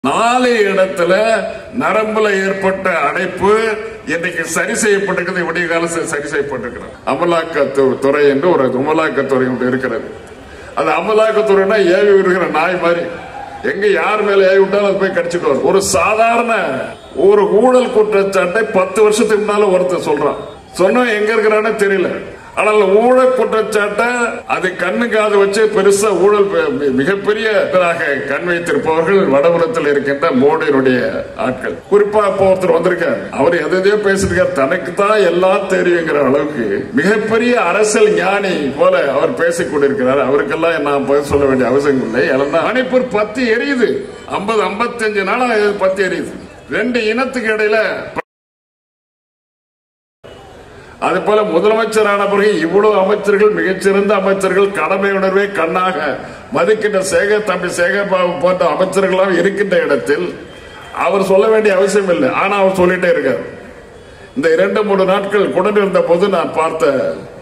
நாலு இடத்துல நரம்புல ஏற்பட்ட அடைப்பு இன்னைக்கு சரி செய்யப்பட்டிருக்கிறது விடிய காலத்தில் சரி செய்யப்பட்டிருக்கிறது அமலாக்கத்து- துறை என்று ஒரு அமலாக்கத்துறை ஒன்று இருக்கிறது அது அமலாக்கத்துறைனா ஏவி விடுகிற நாய் மாதிரி எங்க யார் மேல ஏவி விட்டாலும் அது போய் கடிச்சிட்டு வரும் ஒரு சாதாரண ஒரு ஊழல் குற்றச்சாட்டை பத்து வருஷத்துக்கு முன்னால ஒருத்தர் சொல்றான் சொன்ன எங்க இருக்கிறான்னு தெரியல ஆனால் ஊழல் குற்றச்சாட்டை அது கண்ணு காது வச்சு பெருசா ஊழல் பெ- மிகப்பெரிய இதராக கண் வைத்திருப்பவர்கள் வடபுறத்தில் இருக்கின்ற மோடியினுடைய ஆட்கள் குறிப்பா இப்போ ஒருத்தர் வந்திருக்கார் அவர் எதையோ பேசிருக்கார் தனக்கு தான் எல்லாம் தெரியுங்கிற அளவுக்கு மிகப்பெரிய அரசியல் ஞானி போல அவர் பேசிக் கொண்டிருக்கிறார் அவருக்கெல்லாம் நான் பதில் சொல்ல வேண்டிய அவசியம் இல்லை ஏன்னா மணிப்பூர் பத்தி எரியுது ஐம்பது ஐம்பத்தஞ்சு நாளா இது பத்தி எரியுது ரெண்டு இனத்துக்கு இடையில அது போல முதலமைச்சரான பிறகு இவ்வளவு அமைச்சர்கள் மிகச்சிறந்த அமைச்சர்கள் கடமை உணர்வை கண்ணாக மதிக்கின்ற சேகர் தம்பி சேகர் பாபு போன்ற அமைச்சர்களாக இருக்கின்ற இடத்தில் அவர் சொல்ல வேண்டிய அவசியம் இல்லை ஆனா அவர் சொல்லிட்டே இருக்கார் இந்த இரண்டு மூணு நாட்கள் குடனிருந்த போது நான் பார்த்த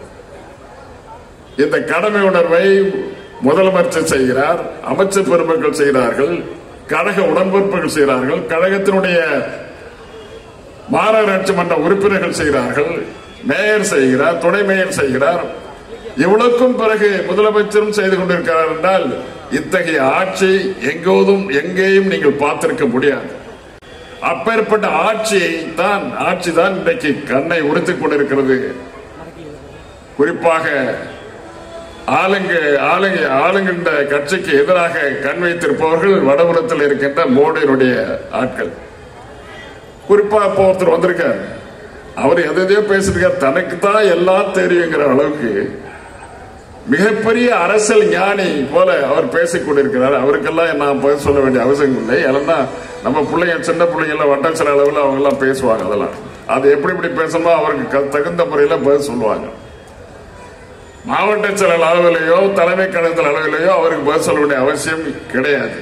இந்த கடமை உணர்வை முதலமைச்சர் செய்கிறார் அமைச்சர் பெருமக்கள் செய்கிறார்கள் கழக உடன்பிறப்புகள் செய்கிறார்கள் கழகத்தினுடைய மாநகராட்சி மன்ற உறுப்பினர்கள் செய்கிறார்கள் மேயர் செய்கிறார் துணை மேயர் செய்கிறார் இவ்வளவுக்கும் பிறகு முதலமைச்சரும் செய்து கொண்டிருக்கிறார் என்றால் இத்தகைய ஆட்சி எங்கோதும் எங்கேயும் நீங்கள் பார்த்திருக்க முடியாது அப்பேற்பட்ட ஆட்சியை தான் ஆட்சி தான் இன்றைக்கு கண்ணை உறுத்திக் கொண்டிருக்கிறது குறிப்பாக ஆளுங்க ஆளுங்க ஆளுங்கின்ற கட்சிக்கு எதிராக கண் வைத்திருப்பவர்கள் வடபுறத்தில் இருக்கின்ற மோடியினுடைய ஆட்கள் குறிப்பா இப்போ ஒருத்தர் வந்திருக்கார் அவர் எதையோ பேசிருக்கார் தனக்கு தான் எல்லாம் தெரியுங்கிற அளவுக்கு மிகப்பெரிய அரசியல் ஞானி போல அவர் பேசிக் கொண்டிருக்கிறார் அவருக்கெல்லாம் நான் பதில் சொல்ல வேண்டிய அவசியம் இல்லை ஏன்னா நம்ம பிள்ளைங்க சின்ன பிள்ளைங்க எல்லாம் வட்டாட்சியர் அளவில் அவங்க எல்லாம் பேசுவாங்க அதெல்லாம் அது எப்படி எப்படி பேசணுமோ அவருக்கு க- தகுந்த முறையில பதில் சொல்லுவாங்க மாவட்ட செயலர் அளவிலேயோ தலைமை கழகத்தில் அளவிலேயோ அவருக்கு பதில் சொல்ல வேண்டிய அவசியம் கிடையாது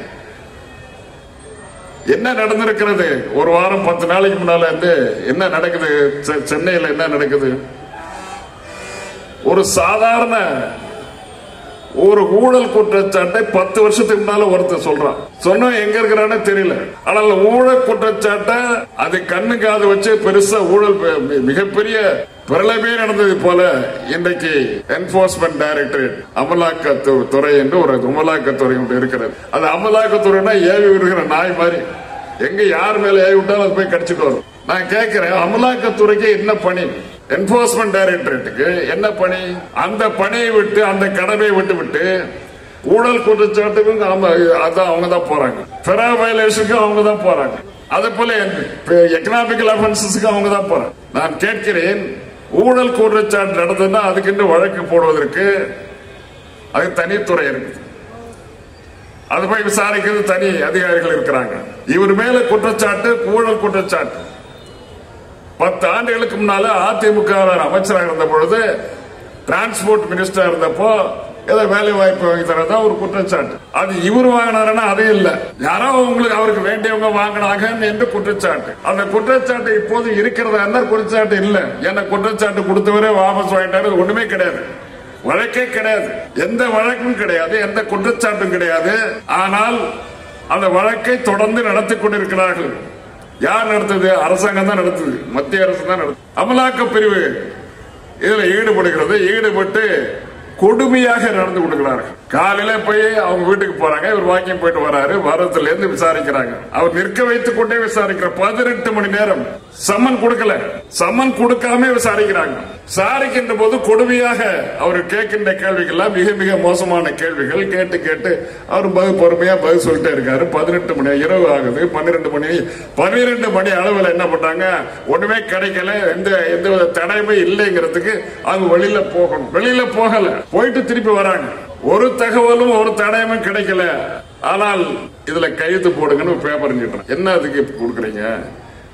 என்ன நடந்திருக்கிறது ஒரு வாரம் பத்து நாளைக்கு முன்னால இருந்து என்ன நடக்குது செ- சென்னையில என்ன நடக்குது ஒரு சாதாரண ஒரு ஊழல் குற்றச்சாட்டை பத்து வருஷத்துக்கு முன்னால ஒருத்தர் சொல்றான் சொன்ன எங்க இருக்கிறான்னு தெரியல ஆனால் ஊழல் குற்றச்சாட்டை அது கண்ணு காது வச்சு பெருசா ஊழல் பெ- மி- மிகப்பெரிய பிரளயமே நடந்தது போல இன்றைக்கு என்போர்ஸ்மெண்ட் டைரக்டரேட் அமலாக்கத்து துறை என்று ஒரு அமலாக்கத்துறை ஒன்று இருக்கிறது அது அமலாக்கத்துறைனா ஏவி விடுகிற நாய் மாதிரி எங்க யார் மேல ஏவி விட்டாலும் அது போய் கடிச்சிட்டு வரும் நான் கேட்கிறேன் அமலாக்கத்துறைக்கு என்ன பணி என்போர்ஸ்மெண்ட் டைரக்டரேட்டுக்கு என்ன பணி அந்த பணியை விட்டு அந்த கடமையை விட்டு விட்டு ஊழல் குற்றச்சாட்டுக்கும் ஆமா, அதான் அவங்க தான் போறாங்க ஃபெரா வயலேஷனுக்கு அவங்க தான் போறாங்க அதே போல எக்கனாமிக்கல் அஃபென்சஸ்க்கு அவங்க தான் போறாங்க நான் கேட்கிறேன் ஊழல் குற்றச்சாட்டு நடந்ததுன்னா அதுக்கென்று வழக்கு போடுவதற்கு அது தனித்துறை இருக்குது அது போய் விசாரிக்கிறது தனி அதிகாரிகள் இருக்கிறாங்க இவர் மேல குற்றச்சாட்டு ஊழல் குற்றச்சாட்டு பத்து ஆண்டுகளுக்கு முன்னால அதிமுக அமைச்சராக இருந்த பொழுது டிரான்ஸ்போர்ட் மினிஸ்டர் இருந்தப்போ ஏதோ வேலை வாய்ப்பு வாங்கி தரதா ஒரு குற்றச்சாட்டு அது இவர் வாங்கினாருன்னா அது இல்ல யாரோ உங்களுக்கு அவருக்கு வேண்டியவங்க வாங்கினாங்க என்று குற்றச்சாட்டு அந்த குற்றச்சாட்டு இப்போது இருக்கிறதா இருந்தால் குற்றச்சாட்டு இல்ல ஏன்னா குற்றச்சாட்டு கொடுத்தவரே வாபஸ் வாங்கிட்டாரு அது ஒண்ணுமே கிடையாது வழக்கே கிடையாது எந்த வழக்கும் கிடையாது எந்த குற்றச்சாட்டும் கிடையாது ஆனால் அந்த வழக்கை தொடர்ந்து நடத்தி கொண்டிருக்கிறார்கள் யார் நடத்துது அரசாங்கம் தான் நடத்துது மத்திய அரசு தான் நடத்துது அமலாக்க பிரிவு இதுல ஈடுபடுகிறது ஈடுபட்டு கொடுமையாக நடந்து கொடுக்கிறார்கள் காலையில போய் அவங்க வீட்டுக்கு போறாங்க இவர் வாக்கிங் போயிட்டு வராரு வரத்துல இருந்து விசாரிக்கிறாங்க அவர் நிற்க வைத்துக் கொண்டே விசாரிக்கிற பதினெட்டு மணி நேரம் சம்மன் கொடுக்கல சம்மன் கொடுக்காம விசாரிக்கிறாங்க விசாரிக்கின்ற போது கொடுமையாக அவர் கேட்கின்ற கேள்விகள்லாம் மிக மிக மோசமான கேள்விகள் கேட்டு கேட்டு அவர் பதில் பொறுமையா பதில் சொல்லிட்டே இருக்காரு பதினெட்டு மணி இரவு ஆகுது பன்னிரெண்டு மணி பன்னிரெண்டு மணி அளவில் என்ன பண்றாங்க ஒண்ணுமே கிடைக்கல எந்த எந்த வித தடையுமே இல்லைங்கிறதுக்கு அவங்க வெளியில போகணும் வெளியில போகல போயிட்டு திருப்பி வராங்க ஒரு தகவலும் ஒரு தடயமும் கிடைக்கல ஆனால் இதுல கையெழுத்து போடுங்கன்னு பேப்பர் என்ன அதுக்கு கொடுக்குறீங்க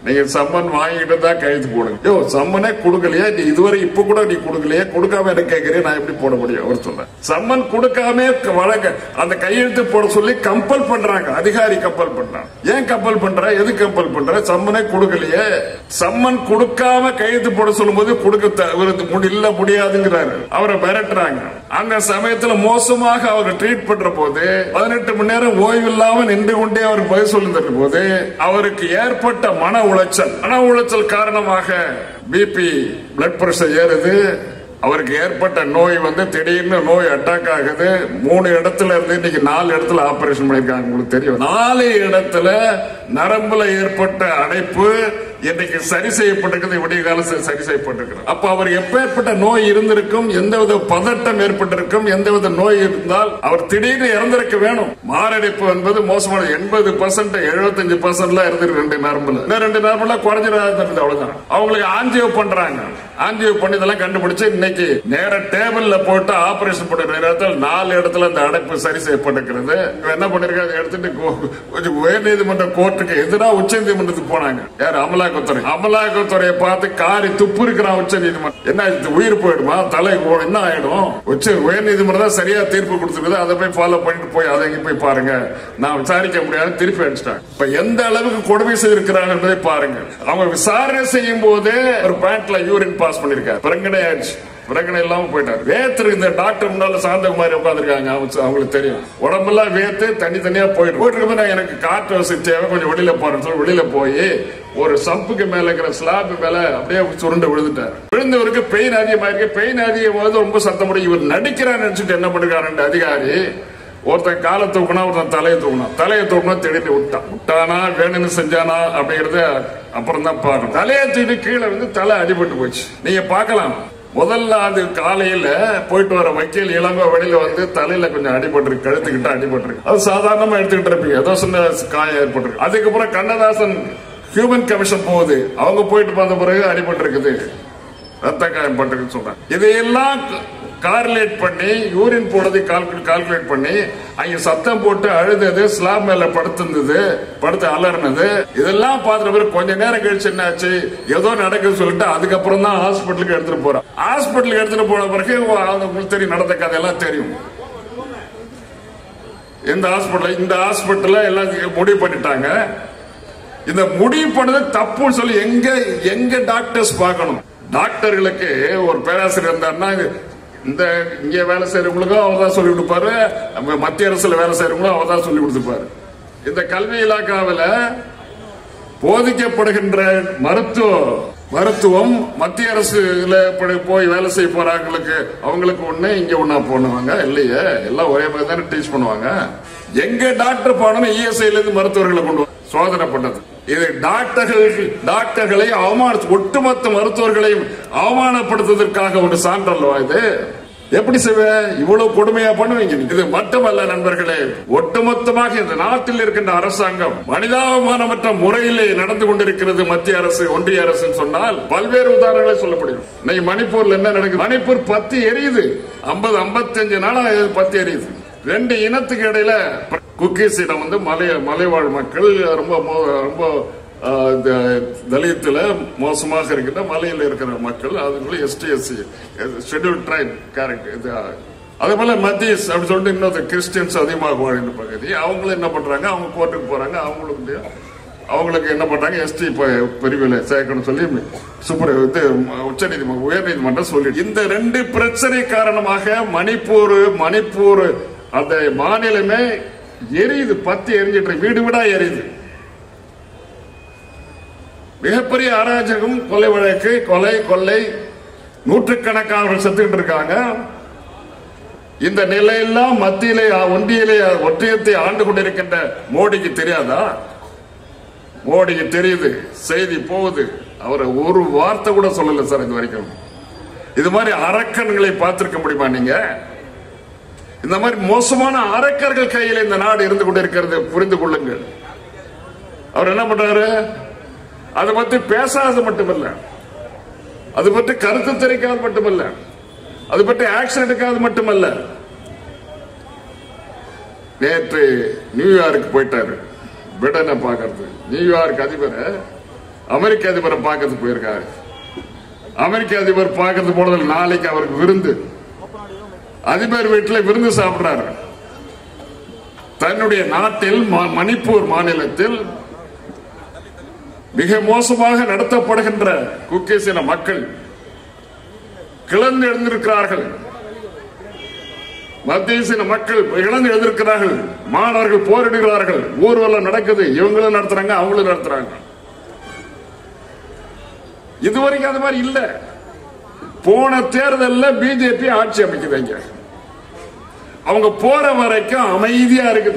நீங்க சம்மன் வாங்கிட்டு தான் கையெழுத்து போடுங்க யோ சம்மனே கொடுக்கலையா நீ இதுவரை இப்ப கூட நீ கொடுக்கலையா கொடுக்காம எனக்கு கேட்கறேன் நான் எப்படி போட முடியும் அவர் சொல்ல சம்மன் கொடுக்காம வழங்க அந்த கையெழுத்து போட சொல்லி கம்பல் பண்றாங்க அதிகாரி கம்பல் பண்றாங்க ஏன் கம்பல் பண்ற எது கம்பல் பண்ற சம்மனே கொடுக்கலையே சம்மன் கொடுக்காம கையெழுத்து போட சொல்லும்போது கொடுக்க த- இவருக்கு முடி- இல்ல முடியாதுங்கிறாரு அவரை மிரட்டுறாங்க அந்த சமயத்துல மோசமாக அவர் ட்ரீட் பண்ற போது பதினெட்டு மணி நேரம் ஓய்வு இல்லாம நின்று கொண்டே அவர் பதில் சொல்லி போது அவருக்கு ஏற்பட்ட மன உளைச்சல் மன உளைச்சல் காரணமாக பிபி பிளட் பிரஷர் ஏறுது அவருக்கு ஏற்பட்ட நோய் வந்து திடீர்னு நோய் அட்டாக் ஆகுது மூணு இடத்துல இருந்து இன்னைக்கு நாலு இடத்துல ஆபரேஷன் பண்ணிருக்காங்க உங்களுக்கு தெரியும் நாலு இடத்துல நரம்புல ஏற்பட்ட அடைப்பு இன்னைக்கு சரி செய்யப்பட்டிருக்கிறது விடிய காலத்தில் சரி செய்யப்பட்டிருக்கிறது அப்ப அவர் எப்பேற்பட்ட நோய் இருந்திருக்கும் எந்தவித பதட்டம் ஏற்பட்டிருக்கும் எந்தவித நோய் இருந்தால் அவர் திடீர்னு இறந்திருக்க வேணும் மாரடைப்பு என்பது மோசமான எண்பது பர்சன்ட் எழுபத்தஞ்சு பர்சன்ட்லாம் இருந்திருக்கு ரெண்டு நரம்புல இந்த ரெண்டு நரம்புல குறைஞ்சிடாது அவ்வளவுதான் அவங்களுக்கு ஆஞ்சியோ பண்றாங்க ஆஞ்சியோ பண்ணி இதெல்லாம் கண்டுபிடிச்சு இன்னைக்கு நேர டேபிள்ல போட்டு ஆபரேஷன் பண்ணுற நேரத்தில் நாலு இடத்துல அந்த அடைப்பு சரி செய்யப்பட்டிருக்கிறது இவன் என்ன பண்ணிருக்காரு அதை எடுத்துட்டு கோ- கொஞ்சம் உயர் நீதிமன்ற கோர்ட்டுக்கு எதிராக உச்ச நீதிமன்றத்துக்கு போனாங்க யார் அமலாக்கத்துறை அமலாக்கத்துறையை பார்த்து காரி துப்பு இருக்கிறான் உச்ச நீதிமன்றம் என்ன இது உயிர் போயிடுமா தலை போ- என்ன ஆயிடும் உச்ச உயர் நீதிமன்றம் தான் சரியா தீர்ப்பு கொடுத்துருக்குது அதை போய் ஃபாலோ பண்ணிட்டு போய் அதை இங்க போய் பாருங்க நான் விசாரிக்க முடியாது திருப்பி அடிச்சிட்டாங்க இப்ப எந்த அளவுக்கு கொடுமை செய்திருக்கிறாங்க என்பதை பாருங்க அவங்க விசாரணை செய்யும் போதே ஒரு பேண்ட்ல யூரின் பாஸ் பண்ணிருக்காரு பிரங்கடை ஆயிடுச்சு பிரகனை இல்லாம போயிட்டார் வேத்து இந்த டாக்டர் முன்னால சாந்தகுமாரி உட்காந்துருக்காங்க அவங்களுக்கு தெரியும் உடம்பெல்லாம் வேத்து தனி தனியா போயிட்டு போயிட்டு இருக்கும்போது எனக்கு காற்று வசதி தேவை கொஞ்சம் வெளியில போறேன்னு சொல்லி வெளியில போய் ஒரு சம்புக்கு மேல இருக்கிற ஸ்லாப் மேல அப்படியே சுருண்டு விழுந்துட்டார் விழுந்தவருக்கு பெயின் அதிகமா இருக்கு பெயின் அதிகம் போது ரொம்ப சத்தம் முடியும் இவர் நடிக்கிறான்னு நினைச்சிட்டு என்ன பண்ணுறாரு அதிகாரி ஒருத்தன் காலை தூக்கினா ஒருத்தன் தலையை தூக்கினா தலையை தூக்கினா திடீர்னு விட்டான் விட்டானா வேணும்னு செஞ்சானா அப்படிங்கறத அப்புறம் தான் பார்க்கணும் தலையை தூக்கி கீழே வந்து தலை அடிபட்டு போச்சு நீங்க பார்க்கலாம் முதல்ல அது காலையில போயிட்டு வர வக்கீல் இளங்கோ வெளியில வந்து தலையில கொஞ்சம் அடிபட்டிருக்கு கழுத்துக்கிட்ட அடிபட்டிருக்கு அது சாதாரணமா எடுத்துக்கிட்டு இருப்பீங்க ஏதோ சின்ன காயம் ஏற்பட்டிருக்கு அதுக்கப்புறம் கண்ணதாசன் ஹியூமன் கமிஷன் போகுது அவங்க போயிட்டு வந்த பிறகு அடிபட்டிருக்குது ரத்த காயம் பட்டிருக்குன்னு சொல்றாங்க இதையெல்லாம் கார்லேட் பண்ணி யூரின் போடுறதை கால்குலேட் பண்ணி அங்க சத்தம் போட்டு அழுதது ஸ்லாப் மேல படுத்திருந்தது படுத்து அலர்னது இதெல்லாம் பார்த்த பிறகு கொஞ்ச நேரம் கழிச்சு என்னாச்சு ஏதோ நடக்குது சொல்லிட்டு அதுக்கப்புறம் தான் ஹாஸ்பிட்டலுக்கு எடுத்துட்டு போறோம் ஹாஸ்பிட்டலுக்கு எடுத்துட்டு போன பிறகு அது உங்களுக்கு தெரியும் நடந்த கதையெல்லாம் தெரியும் இந்த ஹாஸ்பிட்டல் இந்த ஹாஸ்பிட்டல்ல எல்லாம் முடிவு பண்ணிட்டாங்க இந்த முடிவு பண்ணது தப்புன்னு சொல்லி எங்க எங்க டாக்டர்ஸ் பார்க்கணும் டாக்டர்களுக்கு ஒரு பேராசிரியர் இருந்தாருன்னா இது- இந்த இங்க வேலை செய்யறவங்களுக்கும் அவர் தான் சொல்லி கொடுப்பாரு நம்ம மத்திய அரசுல வேலை செய்யறவங்களும் அவர் தான் சொல்லி கொடுத்துருப்பாரு இந்த கல்வி இலாக்காவில் போதிக்கப்படுகின்ற மருத்துவ மருத்துவம் மத்திய அரசுல படி- போய் வேலை செய்ய போறாங்களுக்கு அவங்களுக்கு ஒண்ணு இங்க ஒண்ணா போடுவாங்க இல்லையே எல்லாம் ஒரே மாதிரி தானே டீச் பண்ணுவாங்க எங்க டாக்டர் போனோம் இஎஸ்ஐல இருந்து மருத்துவர்களை கொண்டு வா- சோதனை பண்ணது இது டாக்டர்கள் டாக்டர்களை அவமான ஒட்டுமொத்த மருத்துவர்களையும் அவமானப்படுத்துவதற்காக ஒரு சான்றல்லவா இது எப்படி செய்வ இவ்வளவு கொடுமையா பண்ணுவீங்க நீங்க? இது மட்டுமல்ல நண்பர்களே ஒட்டுமொத்தமாக இந்த நாட்டில் இருக்கின்ற அரசாங்கம் மனிதாபிமானமற்ற முறையிலே நடந்து கொண்டிருக்கிறது மத்திய அரசு ஒன்றிய அரசு சொன்னால் பல்வேறு உதாரணங்களை சொல்ல முடியும் இன்னைக்கு மணிப்பூர்ல என்ன நடக்குது மணிப்பூர் பத்தி எரியுது ஐம்பது ஐம்பத்தஞ்சு நாளா இது பத்தி எரியுது ரெண்டு இனத்துக்கு இடையில குக்கீஸ் இடம் வந்து மலை மலைவாழ் மக்கள் ரொம்ப மோ- ரொம்ப ஆஹ், இந்த தலித்துல மோசமாக இருக்கின்ற மலையில் இருக்கிற மக்கள் அதுக்குள்ள ST SC schedule tribe character இது அதே போல மத்தியஸ் அப்படி சொல்லிட்டு இன்னொரு கிறிஸ்டியன்ஸ் அதிகமாக வாழ்கின்ற பகுதி அவங்களும் என்ன பண்றாங்க அவங்க கோர்ட்டுக்கு போறாங்க அவங்களுக்கு அவங்களுக்கு என்ன பண்றாங்க எஸ்டி பிரிவில் சேர்க்கணும் சொல்லி சுப்ர இது உச்ச நீதிமன்றம் உயர் நீதிமன்றம் சொல்லி இந்த ரெண்டு பிரச்சனை காரணமாக மணிப்பூர் மணிப்பூர் அந்த மாநிலமே எரியுது பத்தி எரிஞ்சிட்டு இருக்கு. வீடு வீடா எரியுது மிகப்பெரிய அராஜகம் கொலை வழக்கு கொலை கொள்ளை நூற்றுக்கணக்கானவர்கள் செத்துக்கிட்டு இருக்காங்க இந்த நிலையெல்லாம் மத்தியிலே ஒன்றியிலே ஒன்றியத்தை ஆண்டு கொண்டிருக்கின்ற மோடிக்கு தெரியாதா மோடிக்கு தெரியுது செய்தி போகுது அவர் ஒரு வார்த்தை கூட சொல்லல சார் இது வரைக்கும் இது மாதிரி அரக்கன்களை பார்த்திருக்க முடியுமா நீங்க இந்த மாதிரி மோசமான அரக்கர்கள் கையில் இந்த நாடு இருந்து கொண்டிருக்கிறது புரிந்து கொள்ளுங்கள் அவர் என்ன பண்றாரு அதை பத்தி பேசாத மட்டுமல்ல அது பற்றி கருத்து தெரிவிக்காது மட்டுமல்ல அது பற்றி ஆக்ஷன் எடுக்காது மட்டுமல்ல நேற்று நியூயார்க் போயிட்டாரு பிடனை பார்க்கறது நியூயார்க் அதிபரை அமெரிக்க அதிபரை பார்க்கறதுக்கு போயிருக்காரு அமெரிக்க அதிபர் பார்க்கறது போனதில் நாளைக்கு அவருக்கு விருந்து அதிபர் வீட்டில் விருந்து சாப்பிடுறாரு தன்னுடைய நாட்டில் ம- மணிப்பூர் மாநிலத்தில் மிக மோசமாக நடத்தப்படுகின்ற குக்கீசின மக்கள் கிளர்ந்து எழுந்திருக்கிறார்கள் மத்திய சில மக்கள் இழந்து எழுந்திருக்கிறார்கள் மாணவர்கள் போரிடுகிறார்கள் ஊர்வலம் நடக்குது இவங்களும் நடத்துறாங்க அவங்களும் நடத்துறாங்க இதுவரைக்கும் அது மாதிரி இல்ல போன தேர்தல்ல பிஜேபி ஆட்சி அமைக்குதுங்க அவங்க போற வரைக்கும் அமைதியா இருக்குது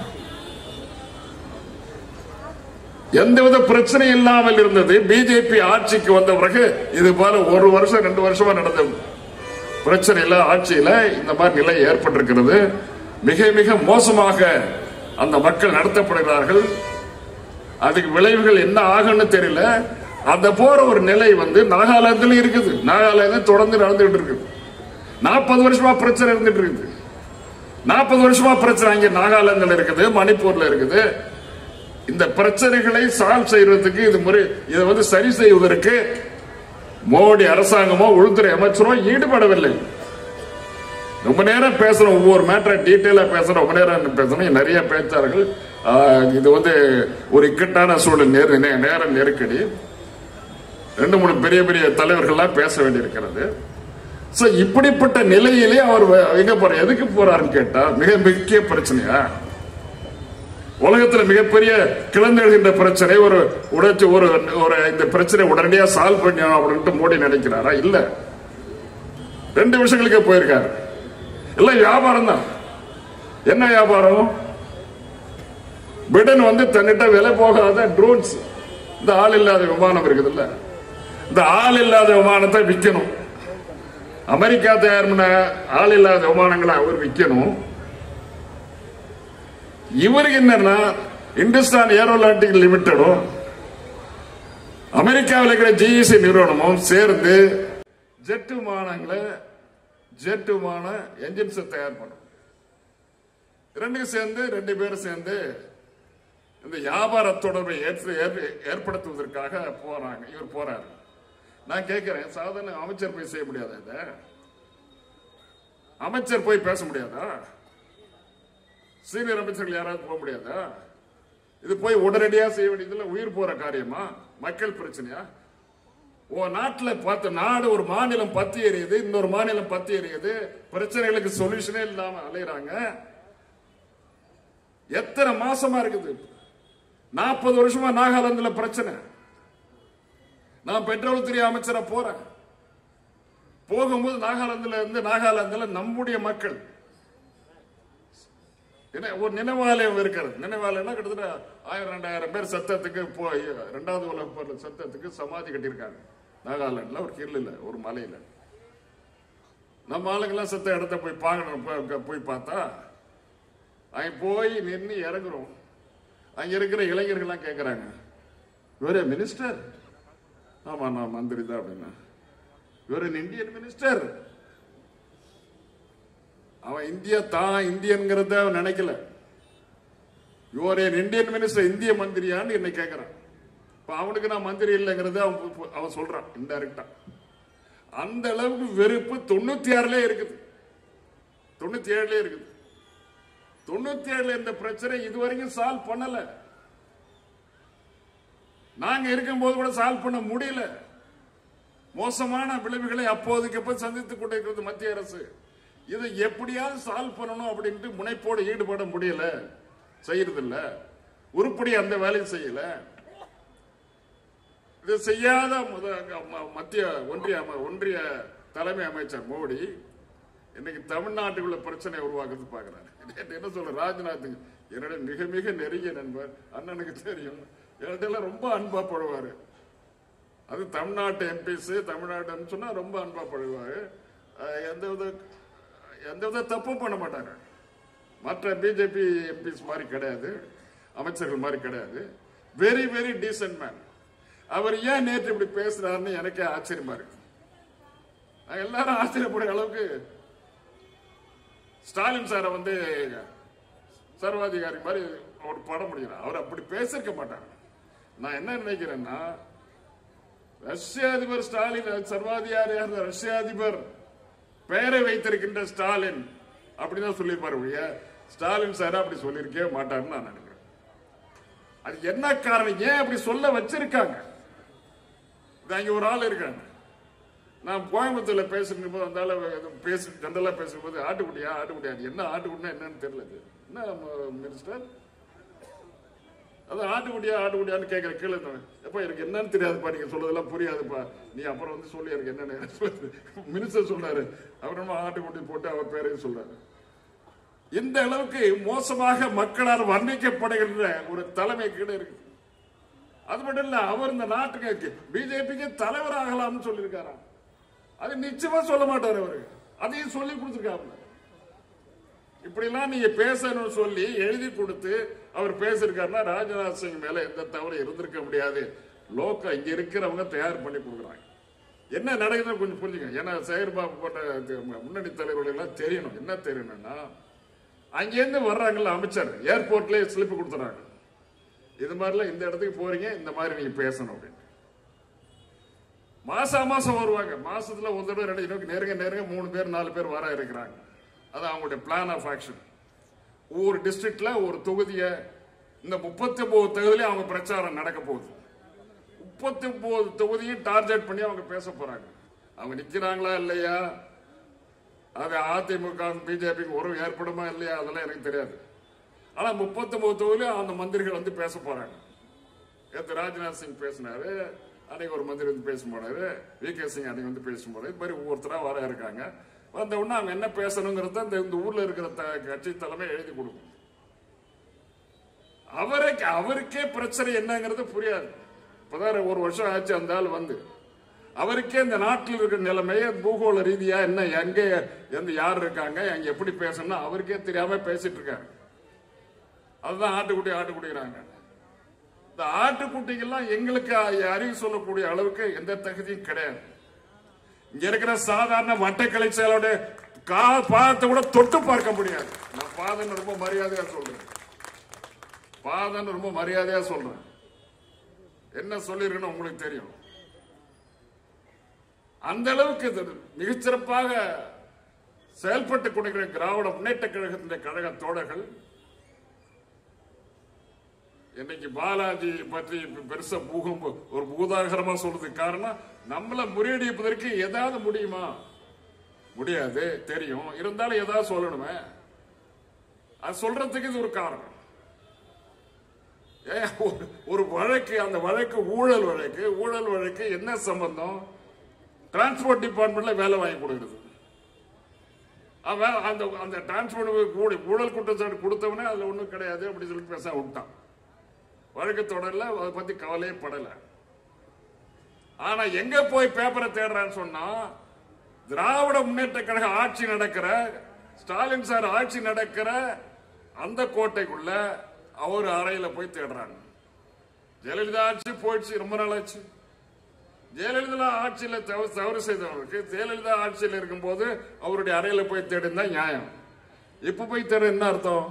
எந்தவித பிரச்சனை இல்லாமல் இருந்தது பிஜேபி ஆட்சிக்கு வந்த பிறகு இது போல ஒரு வருஷம் ரெண்டு வருஷமா நடந்த பிரச்சனையில ஆட்சியில இந்த மாதிரி நிலை ஏற்பட்டிருக்கிறது மிக மிக மோசமாக அந்த மக்கள் நடத்தப்படுகிறார்கள் அதுக்கு விளைவுகள் என்ன ஆகும்னு தெரியல அந்த போற ஒரு நிலை வந்து நாகாலாந்துல இருக்குது நாகாலாந்து தொடர்ந்து நடந்துகிட்டு இருக்குது நாற்பது வருஷமா பிரச்சனை இருந்துட்டு இருக்குது நாற்பது வருஷமா பிரச்சனை இங்க நாகாலாந்துல இருக்குது மணிப்பூர்ல இருக்குது இந்த பிரச்சனைகளை சால்வ் செய்யறதுக்கு இது முறை இதை வந்து சரி செய்வதற்கு மோடி அரசாங்கமோ உள்துறை அமைச்சரோ ஈடுபடவில்லை ரொம்ப நேரம் பேசுறோம் ஒவ்வொரு மேட்டரை டீட்டெயிலா பேசுறோம் ரொம்ப நேரம் பேசணும் நிறைய பேச்சார்கள் ஆஹ், இது வந்து ஒரு இக்கட்டான சூழல் நேர நே- நேர நெருக்கடி ரெண்டு மூணு பெரிய பெரிய தலைவர்கள்லாம் பேச வேண்டியிருக்கிறது சோ இப்படிப்பட்ட நிலையிலே அவர் வ- எங்க போற எதுக்கு போறாருன்னு கேட்டா மிக முக்கிய பிரச்சனையா உலகத்துல மிகப்பெரிய கிளந்தெழுகின்ற பிரச்சனை ஒரு உடைச்சு ஒரு ஒரு இந்த பிரச்சனை உடனடியா சால்வ் பண்ணணும் அப்படின்ட்டு மோடி நினைக்கிறாரா இல்ல ரெண்டு விஷயங்களுக்கே போயிருக்காரு இல்ல வியாபாரம் தான் என்ன வியாபாரம் பிரிட்டன் வந்து தன்னிட்ட விலை போகாத ட்ரோன்ஸ் இந்த ஆள் இல்லாத விமானம் இருக்குதுல்ல இந்த ஆள் இல்லாத விமானத்தை விற்கணும் அமெரிக்கா தயார் பண்ண ஆள் இல்லாத விமானங்களை அவர் விற்கணும் இவருக்கு என்னன்னா இந்துஸ்தான் ஏரோநாட்டிக் லிமிடெடும் அமெரிக்காவில் இருக்கிற ஜிஇசி நிறுவனமும் சேர்ந்து ஜெட் விமானங்களை ஜெட் விமான என்ஜின்ஸ் தயார் பண்ணும் ரெண்டும் சேர்ந்து ரெண்டு பேரும் சேர்ந்து இந்த வியாபார தொடர்பை ஏற்று- ஏற்ப- ஏற்படுத்துவதற்காக போறாங்க இவர் போறாரு நான் கேட்கிறேன் சாதாரண அமைச்சர் போய் செய்ய முடியாதா இதை அமைச்சர் போய் பேச முடியாதா சீனியர் அமைச்சர்கள் யாராவது போக முடியாதா இது போய் உடனடியா செய்ய வேண்டியதுல உயிர் போற காரியமா மக்கள் பிரச்சனையா ஓ நாட்டுல பார்த்த நாடு ஒரு மாநிலம் பத்தி எரியுது இன்னொரு மாநிலம் பத்தி எரியுது பிரச்சனைகளுக்கு சொல்யூஷனே இல்லாம அலையறாங்க எத்தனை மாசமா இருக்குது நாற்பது வருஷமா நாகாலாந்துல பிரச்சனை நான் பெட்ரோல் துறை அமைச்சரா போறேன் போகும்போது நாகாலாந்துல இருந்து நாகாலாந்துல நம்முடைய மக்கள் என்ன ஒரு நினைவாலயம் இருக்கிறது நினைவாலயம்னா கிட்டத்தட்ட ஆயிரம் ரெண்டாயிரம் பேர் சத்தத்துக்கு போய் ரெண்டாவது உலக போர் சத்தத்துக்கு சமாதி கட்டியிருக்காங்க நாகாலாந்துல ஒரு ஹில்லில் ஒரு மலையில நம்ம ஆளுங்கெல்லாம் செத்த இடத்த போய் பார்க்கணும் போய்- போய் பார்த்தா அங்க போய் நின்று இறங்குறோம் அங்க இருக்கிற இளைஞர்கள்லாம் கேட்கறாங்க இவரே மினிஸ்டர் ஆமா நான் மந்திரி தான் அப்படின்னா இவர் இந்தியன் மினிஸ்டர் அவன் இந்தியா தான் இந்தியன்கிறத அவன் நினைக்கல யுவர் ஏன் இந்தியன் மினிஸ்டர் இந்திய மந்திரியான்னு என்னை கேட்கிறான் இப்ப அவனுக்கு நான் மந்திரி இல்லைங்கிறத அவன் பு- பு- அவன் சொல்றான் இன்டைரக்டா அந்த அளவுக்கு வெறுப்பு தொண்ணூத்தி ஆறுல இருக்குது தொண்ணூத்தி ஏழுல இருக்குது தொண்ணூத்தி ஏழுல இந்த பிரச்சனை இதுவரைக்கும் சால்வ் பண்ணல நாங்க இருக்கும்போது கூட சால்வ் பண்ண முடியல மோசமான விளைவுகளை அப்போதைக்கு அப்ப சந்தித்துக் கொண்டிருக்கிறது மத்திய அரசு இதை எப்படியாவது சால்வ் பண்ணணும் அப்படின்ட்டு முனைப்போடு ஈடுபட முடியல செய்யறது இல்ல உருப்படி அந்த வேலையை செய்யல இது செய்யாத முத- ம- மத்திய ஒன்றிய அம- ஒன்றிய தலைமை அமைச்சர் மோடி இன்னைக்கு தமிழ்நாட்டுக்குள்ள பிரச்சனை உருவாக்குறது பாக்குறாரு நேத்து என்ன சொல்ற ராஜ்நாத் என்னோட மிக மிக நெருங்கிய நண்பர் அண்ணனுக்கு தெரியும் என்கிட்ட எல்லாம் ரொம்ப அன்பா படுவாரு அது தமிழ்நாட்டு எம்பிஸ் தமிழ்நாட்டுன்னு சொன்னா ரொம்ப அன்பா படுவாரு அஹ் எந்த வித எந்த வித தப்பும் பண்ண மாட்டாங்க மற்ற பிஜேபி எம்பிஸ் மாதிரி கிடையாது அமைச்சர்கள் மாதிரி கிடையாது வெரி வெரி டீசன்ட் மேன் அவர் ஏன் நேற்று இப்படி பேசுறாருன்னு எனக்கே ஆச்சரியமா இருக்கு நான் எல்லாரும் ஆச்சரியப்படுற அளவுக்கு ஸ்டாலின் சாரை வந்து சர்வாதிகாரி மாதிரி அவர் பட முடியல அவர் அப்படி பேசிருக்க மாட்டார் நான் என்ன நினைக்கிறேன்னா ரஷ்ய அதிபர் ஸ்டாலின் சர்வாதிகாரியாக இருந்த ரஷ்ய அதிபர் பெயரை வைத்திருக்கின்ற ஸ்டாலின் அப்படிதான் சொல்லியிருப்பாரு ஒழிய ஸ்டாலின் சார் அப்படி சொல்லியிருக்கவே மாட்டாருன்னு நான் நினைக்கிறேன் அது என்ன காரணம் ஏன் அப்படி சொல்ல வச்சிருக்காங்க இது அங்க ஒரு ஆள் இருக்காங்க நான் கோயம்புத்தூர்ல பேசுகிற போது அந்த ஆளு பேசு ஜென்ரலா பேசும்போது ஆட்டுக்குட்டியா ஆட்டுக்குட்டியா அது என்ன ஆட்டுக்குட்டினா என்னன்னு தெரியல இது. என்ன மினிஸ்டர் அது ஆட்டுக்குட்டியா ஆட்டுக்குட்டியான்னு கேட்கிற கீழே எப்ப எனக்கு என்னன்னு தெரியாதுப்பா நீங்க சொல்றதெல்லாம் புரியாதுப்பா நீ அப்புறம் வந்து சொல்லி எனக்கு என்னன்னு மினிஸ்டர் சொல்றாரு அப்புறமா ஆட்டுக்குட்டி போட்டு அவர் பேரையும் சொல்றாரு இந்த அளவுக்கு மோசமாக மக்களால் வர்ணிக்கப்படுகின்ற ஒரு தலைமை கீழே இருக்கு அது மட்டும் இல்ல அவர் இந்த நாட்டுக்கு பிஜேபிக்கு தலைவர் ஆகலாம்னு சொல்லியிருக்காராம் அது நிச்சயமா சொல்ல மாட்டார் அவரு அதையும் சொல்லி கொடுத்துருக்காங்க இப்படிலாம் நீங்க பேசணும்னு சொல்லி எழுதி கொடுத்து அவர் பேசிருக்காருன்னா ராஜ்நாத் சிங் மேல எந்த தவறு இருந்திருக்க முடியாது லோக்க இங்க இருக்கிறவங்க தயார் பண்ணி கொடுக்குறாங்க என்ன நடக்குதுன்னு கொஞ்சம் புரிஞ்சுங்க ஏன்னா சேகர்பாபு போன்ற இது முன்னணி தலைவர்கள் எல்லாம் தெரியணும் என்ன தெரியணும்னா அங்கேருந்து வர்றாங்கல்ல அமைச்சர் ஏர்போர்ட்லயே ஸ்லிப் கொடுத்துறாங்க இது மாதிரிலாம் இந்த இடத்துக்கு போறீங்க இந்த மாதிரி நீங்க பேசணும் அப்படின்னு மாசா மாசம் வருவாங்க மாசத்துல ஒரு தடவை ரெண்டு தடவை நெருங்க நெருங்க மூணு பேர் நாலு பேர் வர இருக்கிறாங்க அது அவங்களுடைய பிளான் ஆஃப் ஆக்ஷன் ஒவ்வொரு டிஸ்ட்ரிக்ட்ல ஒரு தொகுதியை இந்த முப்பத்தி ஒன்பது தொகுதியில அவங்க பிரச்சாரம் நடக்க போகுது முப்பத்தி ஒன்பது தொகுதியும் டார்கெட் பண்ணி அவங்க பேச போறாங்க அவங்க நிக்கிறாங்களா இல்லையா அது அதிமுக பிஜேபிக்கு உறவு ஏற்படுமா இல்லையா அதெல்லாம் எனக்கு தெரியாது ஆனா முப்பத்தி ஒன்பது தொகுதியிலும் அந்த மந்திரிகள் வந்து பேச போறாங்க நேற்று ராஜ்நாத் சிங் பேசினாரு அன்னைக்கு ஒரு மந்திரி வந்து பேச போனாரு வி கே சிங் அன்னைக்கு வந்து பேச போனாரு இது மாதிரி ஒவ்வொருத்தரா வர இருக்காங்க வந்த உடனே அவங்க என்ன பேசணுங்கிறத இந்த இந்த ஊர்ல இருக்கிற த- கட்சி தலைமை எழுதி கொடுக்கும் அவருக்கு அவருக்கே பிரச்சனை என்னங்கிறது புரியாது இப்பதான் ஒரு வருஷம் ஆச்சு அந்த ஆள் வந்து அவருக்கே இந்த நாட்டில் இருக்கிற நிலைமையை பூகோள ரீதியா என்ன எங்க எந்த யார் இருக்காங்க அங்க எப்படி பேசணும் அவருக்கே தெரியாம பேசிட்டு இருக்காரு அதுதான் ஆட்டுக்குட்டி ஆட்டுக்குட்டிங்கிறாங்க இந்த ஆட்டுக்குட்டிகள்லாம் எங்களுக்கு அறிவு சொல்லக்கூடிய அளவுக்கு எந்த தகுதியும் கிடையாது இங்க இருக்கிற சாதாரண வட்டக்கலை செயலோட கா பாதத்தை கூட தொட்டு பார்க்க முடியாது நான் பாதன்னு ரொம்ப மரியாதையா சொல்றேன் பாதன்னு ரொம்ப மரியாதையா சொல்றேன் என்ன சொல்லிருக்கணும் உங்களுக்கு தெரியும் அந்த அளவுக்கு இது மிகச்சிறப்பாக செயல்பட்டு கொண்டிருக்கிற திராவிட முன்னேற்ற கழகத்தின் கழக தோழர்கள் இன்னைக்கு பாலாஜி பற்றி பெருசா பூகம் ஒரு பூதாகரமா சொல்றதுக்கு காரணம் நம்மள முறியடிப்பதற்கு ஏதாவது முடியுமா முடியாது தெரியும் இருந்தாலும் ஏதாவது சொல்லணுமே அது சொல்றதுக்கு இது ஒரு காரணம் ஏன் ஒரு- ஒரு வழக்கு அந்த வழக்கு ஊழல் வழக்கு ஊழல் வழக்கு என்ன சம்பந்தம் டிரான்ஸ்போர்ட் டிபார்ட்மெண்ட்ல வேலை வாங்கி கொடுக்குறது அவன் அந்த அந்த டிரான்ஸ்போர்ட் கூட ஊழல் குற்றச்சாட்டு கொடுத்தவனே அதுல ஒண்ணும் கிடையாது அப்படி சொல்லி பேச விட்டான் வழக்கு தொடரல அதை பத்தி கவலையே படல ஆனா எங்க போய் பேப்பரை தேடுறான்னு சொன்னா திராவிட முன்னேற்ற கழக ஆட்சி நடக்கிற ஸ்டாலின் சார் ஆட்சி நடக்கிற அந்த கோட்டைக்குள்ள அவர் அறையில போய் தேடுறாங்க ஜெயலலிதா ஆட்சி போயிடுச்சு ரொம்ப நாள் ஆச்சு ஜெயலலிதா ஆட்சியில தவறு தவறு செய்தவர்களுக்கு ஜெயலலிதா ஆட்சியில் இருக்கும்போது அவருடைய அறையில போய் தேடினா நியாயம் இப்ப போய் தேட என்ன அர்த்தம்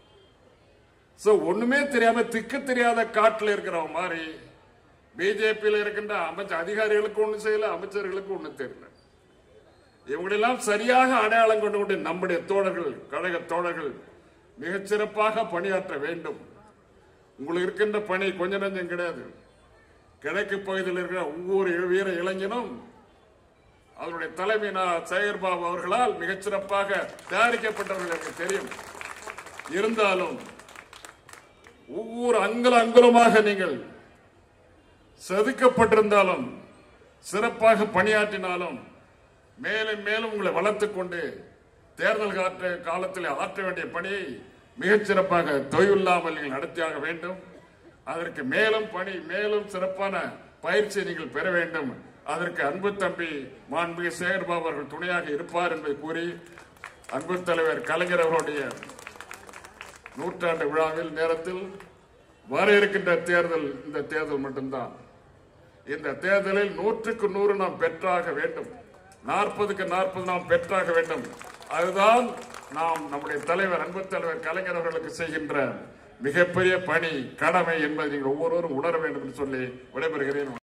சோ ஒண்ணுமே தெரியாம திக்கு தெரியாத காட்டுல இருக்கிறவங்க மாதிரி பிஜேபியில இருக்கின்ற அமைச்சர் அதிகாரிகளுக்கு ஒண்ணு செய்யல அமைச்சர்களுக்கு ஒண்ணு தெரியல இவங்களெல்லாம் சரியாக அடையாளம் கொண்டு கொண்டு நம்முடைய தோழர்கள் கழக தோழர்கள் மிகச் சிறப்பாக பணியாற்ற வேண்டும் உங்களுக்கு இருக்கின்ற பணி கொஞ்ச நஞ்சம் கிடையாது கிழக்கு பகுதியில் இருக்கிற ஒவ்வொரு வீர இளைஞனும் அவருடைய தலைமை சேகர்பாபு அவர்களால் மிகச்சிறப்பாக தயாரிக்கப்பட்டவர்கள் எனக்கு தெரியும் இருந்தாலும் ஒவ்வொரு அங்குல அங்குலமாக நீங்கள் செதுக்கப்பட்டிருந்தாலும் சிறப்பாக பணியாற்றினாலும் மேலும் மேலும் உங்களை வளர்த்துக் கொண்டு தேர்தல் காற்ற காலத்தில் ஆற்ற வேண்டிய பணியை மிகச் சிறப்பாக தொய்வில்லாமல் நீங்கள் நடத்தியாக வேண்டும் அதற்கு மேலும் பணி மேலும் சிறப்பான பயிற்சியை நீங்கள் பெற வேண்டும் அதற்கு அன்பு தம்பி மாண்புமிகு சேகர்பாபு அவர்கள் துணையாக இருப்பார் என்பதை கூறி அன்பு தலைவர் கலைஞர் அவர்களுடைய நூற்றாண்டு விழாவில் நேரத்தில் வர இருக்கின்ற தேர்தல் இந்த தேர்தல் மட்டும்தான் இந்த தேர்தலில் நூற்றுக்கு நூறு நாம் பெற்றாக வேண்டும் நாற்பதுக்கு நாற்பது நாம் பெற்றாக வேண்டும் அதுதான் நாம் நம்முடைய தலைவர் அன்பு தலைவர் கலைஞர் அவர்களுக்கு செய்கின்ற மிகப்பெரிய பணி கடமை என்பதை நீங்கள் ஒவ்வொருவரும் உணர வேண்டும் என்று சொல்லி விடைபெறுகிறேன்